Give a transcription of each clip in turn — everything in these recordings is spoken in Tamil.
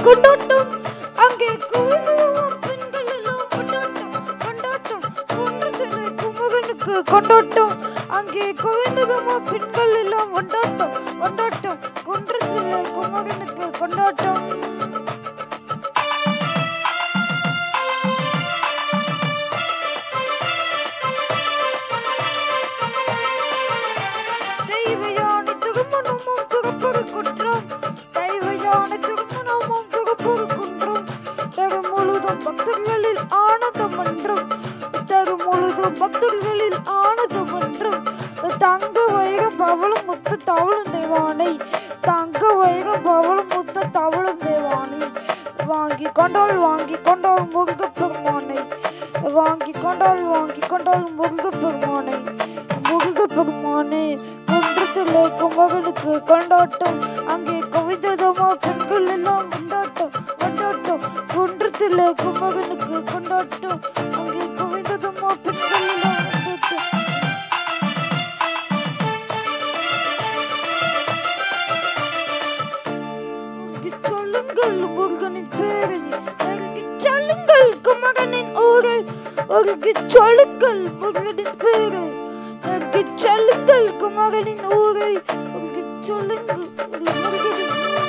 கொண்டாட்டம் அங்கே குவிந்ததும் பெண்கள் எல்லாம் கொண்டாட்டம் கொண்டாட்டம் குன்றத்திலே குமகனுக்கு கொண்டாட்டம் அங்கே குவிந்ததும் பெண்கள் எல்லாம் கொண்டாட்டம் கொண்டாட்டம் குன்றத்திலே குமகனுக்கு கொண்டாட்டம் தெய்வயான திருமணமும் துகப்பொரு குன்றம் தெய்வயான திருமணமும் துகப்பொரு குன்றம் தெரு முழுதும் பக்தர்களில் ஆனந்தம் மன்றம் தெரு முழுதும் பக்தர்களில் ஆனந்தம் மன்றம் தங்க வைரம் பவளம் முத்த தவளும் தேவானை தங்க வைரம் பவளம் முத்த தவளும் தேவானை வாங்கி கொண்டாள் வாங்கி கொண்டாள் முருக பெருமானை வாங்கி கொண்டாள் வாங்கி கொண்டாள் முருக பெருமானை முருக பெருமானே குன்றத்திலே குமகனுக்கு கொண்டாட்டம் அங்கே கவிதமா பெண்கள் எல்லாம் கொண்டாட்டம் கொண்டாட்டம் குன்றத்திலே குமகனுக்கு கொண்டாட்டம் அங்கே கவிதமா பெண்கள் எல்லாம் கொண்டாட்டம் எனக்கு சொல்லுங்கள் முருகனின் பேரை எனக்கு சொல்லுங்கள் குமகனின் ஊரை எனக்கு சொல்லுங்கள் முருகனின் பேரை எனக்கு சொல்லுங்கள் குமகனின் ஊரை எனக்கு சொல்லுங்கள் முருகனின் ஊரை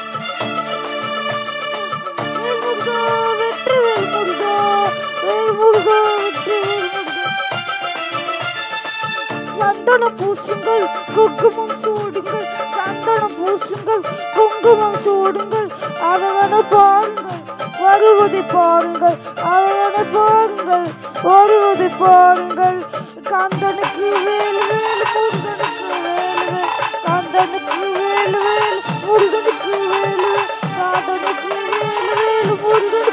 வேல் முருகா வெற்றிவேல் முருகா வேல் முருகா வெற்றிவேல் முருகா சந்தனம் பூசுங்கள் குங்குமம் சூடுங்கள் சந்தனம் பூசுங்கள் குங்குமம் சூடுங்கள் அவனை பாருங்கள் வருவதை பாருங்கள் அவனை பாருங்கள் வருவதை பாருங்கள் கந்தனுக்கு வேலு வேலு முருகனுக்கு வேலு வேல் கந்தனுக்கு வேலு வேலு முருகனுக்கு வேலு வேல் காந்தனுக்கு வேலு வேலு முருகனுக்கு